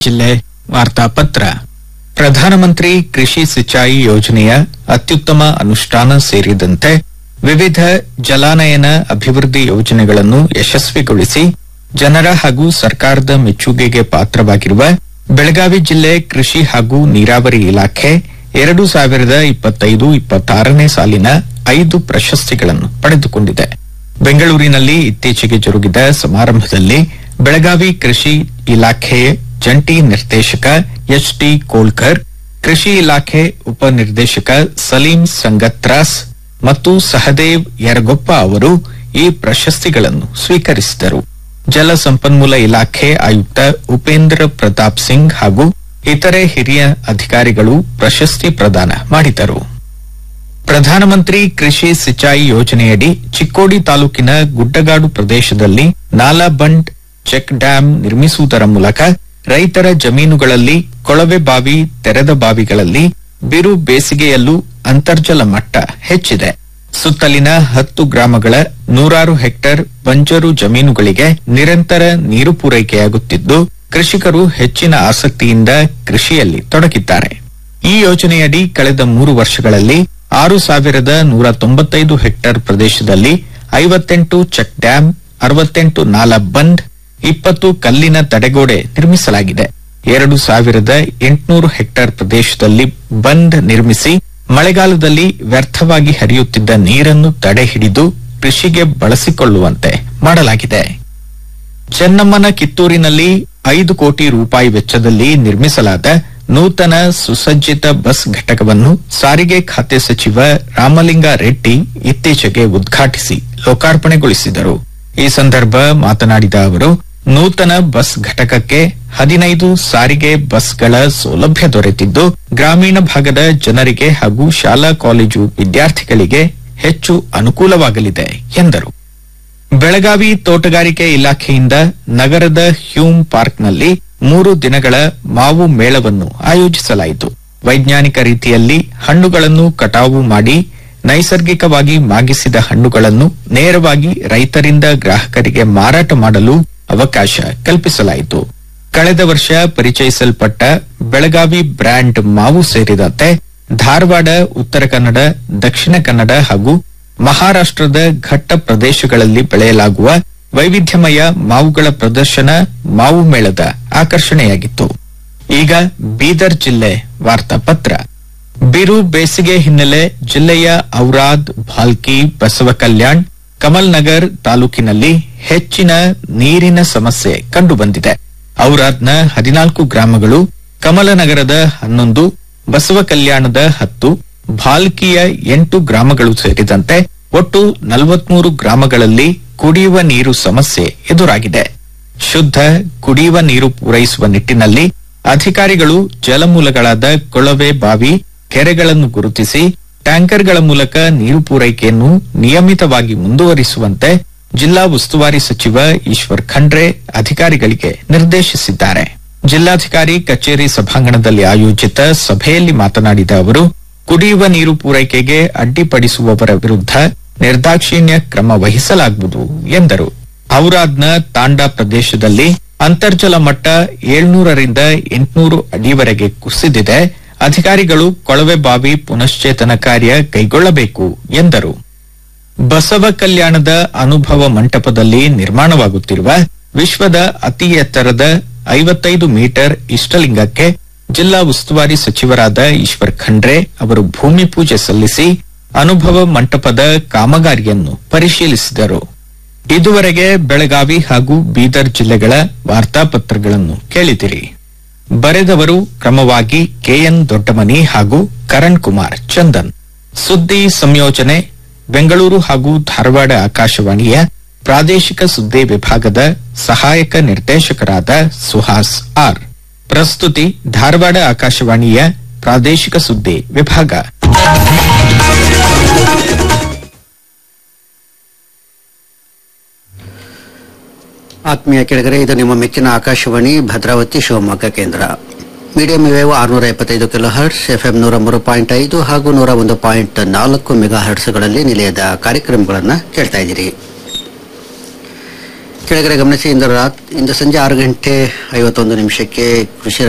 ಜಿಲ್ಲೆ ವಾರ್ತಾಪತ್ರ ಪ್ರಧಾನಮಂತ್ರಿ ಕೃಷಿ ಸಿಂಚಾಯಿ ಯೋಜನೆಯ ಅತ್ಯುತ್ತಮ ಅನುಷ್ಠಾನ ಸೇರಿದಂತೆ ವಿವಿಧ ಜಲಾನಯನ ಅಭಿವೃದ್ಧಿ ಯೋಜನೆಗಳನ್ನು ಯಶಸ್ವಿಗೊಳಿಸಿ ಜನರ ಹಾಗೂ ಸರ್ಕಾರದ ಮೆಚ್ಚುಗೆಗೆ ಪಾತ್ರವಾಗಿರುವ ಬೆಳಗಾವಿ ಜಿಲ್ಲೆ ಕೃಷಿ ಹಾಗೂ ನೀರಾವರಿ ಇಲಾಖೆ ಎರಡು ಸಾವಿರದ ಇಪ್ಪತ್ತೈದು ಇಪ್ಪತ್ತಾರನೇ ಸಾಲಿನ ಐದು ಪ್ರಶಸ್ತಿಗಳನ್ನು ಪಡೆದುಕೊಂಡಿದೆ ಬೆಂಗಳೂರಿನಲ್ಲಿ ಇತ್ತೀಚೆಗೆ ಜರುಗಿದ ಸಮಾರಂಭದಲ್ಲಿ ಬೆಳಗಾವಿ ಕೃಷಿ ಇಲಾಖೆ ಜಂಟಿ ನಿರ್ದೇಶಕ ಎಚ್ ಟಿ ಕೋಲ್ಕರ್ ಕೃಷಿ ಇಲಾಖೆ ಉಪನಿರ್ದೇಶಕ ಸಲೀಂ ಸಂಗತ್ರಾಸ್ ಮತ್ತು ಸಹದೇವ್ ಯರಗೊಪ್ಪ ಅವರು ಈ ಪ್ರಶಸ್ತಿಗಳನ್ನು ಸ್ವೀಕರಿಸಿದರು ಜಲ ಸಂಪನ್ಮೂಲ ಇಲಾಖೆ ಆಯುಕ್ತ ಉಪೇಂದ್ರ ಪ್ರತಾಪ್ ಸಿಂಗ್ ಹಾಗೂ ಇತರೆ ಹಿರಿಯ ಅಧಿಕಾರಿಗಳು ಪ್ರಶಸ್ತಿ ಪ್ರದಾನ ಮಾಡಿದರು ಪ್ರಧಾನಮಂತ್ರಿ ಕೃಷಿ ಸಿಂಚಾಯಿ ಯೋಜನೆಯಡಿ ಚಿಕ್ಕೋಡಿ ತಾಲೂಕಿನ ಗುಡ್ಡಗಾಡು ಪ್ರದೇಶದಲ್ಲಿ ನಾಲಾ ಬಂಡ್ ಚೆಕ್ ಡ್ಯಾಂ ನಿರ್ಮಿಸುವುದರ ಮೂಲಕ ರೈತರ ಜಮೀನುಗಳಲ್ಲಿ ಕೊಳವೆ ಬಾವಿ ತೆರೆದ ಬಾವಿಗಳಲ್ಲಿ ಬಿರು ಬೇಸಿಗೆಯಲ್ಲೂ ಅಂತರ್ಜಲ ಮಟ್ಟ ಹೆಚ್ಚಿದೆ ಸುತ್ತಲಿನ ಹತ್ತು ಗ್ರಾಮಗಳ ನೂರಾರು ಹೆಕ್ಟೇರ್ ಬಂಜರು ಜಮೀನುಗಳಿಗೆ ನಿರಂತರ ನೀರು ಪೂರೈಕೆಯಾಗುತ್ತಿದ್ದು ಕೃಷಿಕರು ಹೆಚ್ಚಿನ ಆಸಕ್ತಿಯಿಂದ ಕೃಷಿಯಲ್ಲಿ ತೊಡಗಿದ್ದಾರೆ ಈ ಯೋಜನೆಯಡಿ ಕಳೆದ ಮೂರು ವರ್ಷಗಳಲ್ಲಿ ಆರು ಸಾವಿರದ ನೂರ ತೊಂಬತ್ತೈದು ಹೆಕ್ಟೇರ್ ಪ್ರದೇಶದಲ್ಲಿ ಐವತ್ತೆಂಟು ಚೆಕ್ ಡ್ಯಾಂ ಅರವತ್ತೆಂಟು ನಾಲಾ ಬಂದ್ ಇಪ್ಪತ್ತು ಕಲ್ಲಿನ ತಡೆಗೋಡೆ ನಿರ್ಮಿಸಲಾಗಿದೆ ಎರಡು ಸಾವಿರದ ಎಂಟುನೂರು ಹೆಕ್ಟೇರ್ ಪ್ರದೇಶದಲ್ಲಿ ಬಂದ್ ನಿರ್ಮಿಸಿ ಮಳೆಗಾಲದಲ್ಲಿ ವ್ಯರ್ಥವಾಗಿ ಹರಿಯುತ್ತಿದ್ದ ನೀರನ್ನು ತಡೆ ಹಿಡಿದು ಕೃಷಿಗೆ ಬಳಸಿಕೊಳ್ಳುವಂತೆ ಮಾಡಲಾಗಿದೆ ಚೆನ್ನಮ್ಮನ ಕಿತ್ತೂರಿನಲ್ಲಿ ಐದು ಕೋಟಿ ರೂಪಾಯಿ ವೆಚ್ಚದಲ್ಲಿ ನಿರ್ಮಿಸಲಾದ ನೂತನ ಸುಸಜ್ಜಿತ ಬಸ್ ಘಟಕವನ್ನು ಸಾರಿಗೆ ಖಾತೆ ಸಚಿವ ರಾಮಲಿಂಗ ರೆಡ್ಡಿ ಇತ್ತೀಚೆಗೆ ಉದ್ಘಾಟಿಸಿ ಲೋಕಾರ್ಪಣೆಗೊಳಿಸಿದರು ಈ ಸಂದರ್ಭ ಮಾತನಾಡಿದ ಅವರು ನೂತನ ಬಸ್ ಘಟಕಕ್ಕೆ ಹದಿನೈದು ಸಾರಿಗೆ ಬಸ್ಗಳ ಸೌಲಭ್ಯ ದೊರೆತಿದ್ದು ಗ್ರಾಮೀಣ ಭಾಗದ ಜನರಿಗೆ ಹಾಗೂ ಶಾಲಾ ಕಾಲೇಜು ವಿದ್ಯಾರ್ಥಿಗಳಿಗೆ ಹೆಚ್ಚು ಅನುಕೂಲವಾಗಲಿದೆ ಎಂದರು ಬೆಳಗಾವಿ ತೋಟಗಾರಿಕೆ ಇಲಾಖೆಯಿಂದ ನಗರದ ಹ್ಯೂಮ್ ಪಾರ್ಕ್ನಲ್ಲಿ ಮೂರು ದಿನಗಳ ಮಾವು ಮೇಳವನ್ನು ಆಯೋಜಿಸಲಾಯಿತು ವೈಜ್ಞಾನಿಕ ರೀತಿಯಲ್ಲಿ ಹಣ್ಣುಗಳನ್ನು ಕಟಾವು ಮಾಡಿ ನೈಸರ್ಗಿಕವಾಗಿ ಮಾಗಿಸಿದ ಹಣ್ಣುಗಳನ್ನು ನೇರವಾಗಿ ರೈತರಿಂದ ಗ್ರಾಹಕರಿಗೆ ಮಾರಾಟ ಮಾಡಲು ಅವಕಾಶ ಕಲ್ಪಿಸಲಾಯಿತು ಕಳೆದ ವರ್ಷ ಪರಿಚಯಿಸಲ್ಪಟ್ಟ ಬೆಳಗಾವಿ ಬ್ರ್ಯಾಂಡ್ ಮಾವು ಸೇರಿದಂತೆ ಧಾರವಾಡ ಉತ್ತರ ಕನ್ನಡ ದಕ್ಷಿಣ ಕನ್ನಡ ಹಾಗೂ ಮಹಾರಾಷ್ಟದ ಘಟ್ಟ ಪ್ರದೇಶಗಳಲ್ಲಿ ಬೆಳೆಯಲಾಗುವ ವೈವಿಧ್ಯಮಯ ಮಾವುಗಳ ಪ್ರದರ್ಶನ ಮಾವು ಮೇಳದ ಆಕರ್ಷಣೆಯಾಗಿತ್ತು ಈಗ ಬೀದರ್ ಜಿಲ್ಲೆ ವಾರ್ತಾಪತ್ರ ಬಿರು ಬೇಸಿಗೆ ಹಿನ್ನೆಲೆ ಜಿಲ್ಲೆಯ ಔರಾದ್ ಭಾಲ್ಕಿ ಬಸವ ಕಲ್ಯಾಣ್ ಕಮಲ್ ನಗರ್ ತಾಲೂಕಿನಲ್ಲಿ ಹೆಚ್ಚಿನ ನೀರಿನ ಸಮಸ್ಯೆ ಕಂಡುಬಂದಿದೆ ಔರಾದ್ನ ಹದಿನಾಲ್ಕು ಗ್ರಾಮಗಳು ಕಮಲನಗರದ ಹನ್ನೊಂದು ಬಸವ ಕಲ್ಯಾಣದ ಹತ್ತು ಭಾಲ್ಕಿಯ ಎಂಟು ಗ್ರಾಮಗಳು ಸೇರಿದಂತೆ ಒಟ್ಟು ನಲವತ್ಮೂರು ಗ್ರಾಮಗಳಲ್ಲಿ ಕುಡಿಯುವ ನೀರು ಸಮಸ್ಯೆ ಎದುರಾಗಿದೆ ಶುದ್ಧ ಕುಡಿಯುವ ನೀರು ಪೂರೈಸುವ ನಿಟ್ಟಿನಲ್ಲಿ ಅಧಿಕಾರಿಗಳು ಜಲಮೂಲಗಳಾದ ಕೊಳವೆ ಬಾವಿ ಕೆರೆಗಳನ್ನು ಗುರುತಿಸಿ ಟ್ಯಾಂಕರ್ಗಳ ಮೂಲಕ ನೀರು ಪೂರೈಕೆಯನ್ನು ನಿಯಮಿತವಾಗಿ ಮುಂದುವರಿಸುವಂತೆ ಜಿಲ್ಲಾ ಉಸ್ತುವಾರಿ ಸಚಿವ ಈಶ್ವರ್ ಖಂಡ್ರೆ ಅಧಿಕಾರಿಗಳಿಗೆ ನಿರ್ದೇಶಿಸಿದ್ದಾರೆ ಜಿಲ್ಲಾಧಿಕಾರಿ ಕಚೇರಿ ಸಭಾಂಗಣದಲ್ಲಿ ಆಯೋಜಿತ ಸಭೆಯಲ್ಲಿ ಮಾತನಾಡಿದ ಅವರು ಕುಡಿಯುವ ನೀರು ಪೂರೈಕೆಗೆ ಅಡ್ಡಿಪಡಿಸುವವರ ವಿರುದ್ಧ ನಿರ್ದಾಕ್ಷಿಣ್ಯ ಕ್ರಮ ವಹಿಸಲಾಗುವುದು ಎಂದರು ಔರಾದ್ನ ತಾಂಡಾ ಪ್ರದೇಶದಲ್ಲಿ ಅಂತರ್ಜಲ ಮಟ್ಟ ಏಳ್ನೂರರಿಂದ ಎಂಟುನೂರು ಅಡಿವರೆಗೆ ಕುಸಿದಿದೆ ಅಧಿಕಾರಿಗಳು ಕೊಳವೆ ಬಾವಿ ಪುನಶ್ಚೇತನ ಕಾರ್ಯ ಕೈಗೊಳ್ಳಬೇಕು ಎಂದರು ಬಸವ ಕಲ್ಯಾಣದ ಅನುಭವ ಮಂಟಪದಲ್ಲಿ ನಿರ್ಮಾಣವಾಗುತ್ತಿರುವ ವಿಶ್ವದ ಅತಿ ಎತ್ತರದ ಐವತ್ತೈದು ಮೀಟರ್ ಇಷ್ಟಲಿಂಗಕ್ಕೆ ಜಿಲ್ಲಾ ಉಸ್ತುವಾರಿ ಸಚಿವರಾದ ಈಶ್ವರ್ ಖಂಡ್ರೆ ಅವರು ಭೂಮಿ ಪೂಜೆ ಸಲ್ಲಿಸಿ ಅನುಭವ ಮಂಟಪದ ಕಾಮಗಾರಿಯನ್ನು ಪರಿಶೀಲಿಸಿದರು ಇದುವರೆಗೆ ಬೆಳಗಾವಿ ಹಾಗೂ ಬೀದರ್ ಜಿಲ್ಲೆಗಳ ವಾರ್ತಾಪತ್ರಗಳನ್ನು ಕೇಳಿದಿರಿ ಬರೆದವರು ಕ್ರಮವಾಗಿ ಕೆಎನ್ ದೊಡ್ಡಮನಿ ಹಾಗೂ ಕರಣ್ ಕುಮಾರ್ ಚಂದನ್ ಸುದ್ದಿ ಸಂಯೋಜನೆ ಬೆಂಗಳೂರು ಹಾಗೂ ಧಾರವಾಡ ಆಕಾಶವಾಣಿಯ ಪ್ರಾದೇಶಿಕ ಸುದ್ದಿ ವಿಭಾಗದ ಸಹಾಯಕ ನಿರ್ದೇಶಕರಾದ ಸುಹಾಸ್ ಆರ್ ಪ್ರಸ್ತುತಿ ಧಾರವಾಡ ಆಕಾಶವಾಣಿಯ ಪ್ರಾದೇಶಿಕ ಸುದ್ದಿ ವಿಭಾಗ ಆತ್ಮೀಯ ಕೆಳಗರೆ ಇದು ನಿಮ್ಮ ಮೆಚ್ಚಿನ ಆಕಾಶವಾಣಿ ಭದ್ರಾವತಿ ಶಿವಮೊಗ್ಗ ಕೇಂದ್ರ ಮೀಡಿಯಂ ವೇವ್ ಆರುನೂರ ಎಪ್ಪತ್ತೈದು ಕಿಲೋ ಹರ್ಟ್ಸ್ ಎಫ್ಎಂ ನೂರ ಮೂರು ಪಾಯಿಂಟ್ ಐದು ಹಾಗೂ ನೂರ ಒಂದು ಪಾಯಿಂಟ್ ನಾಲ್ಕು ಮೆಗಾ ಹರ್ಟ್ಸ್ಗಳಲ್ಲಿ ನಿಲಯದ ಕಾರ್ಯಕ್ರಮಗಳನ್ನು ಕೇಳ್ತಾ ಇದ್ದೀರಿ ಕೆಳಗಡೆ ಗಮನಿಸಿ ಇಂದು ರಾತ್ ಇಂದು ಸಂಜೆ ಆರು ಗಂಟೆ ಐವತ್ತೊಂದು ನಿಮಿಷಕ್ಕೆ ಕೃಷಿ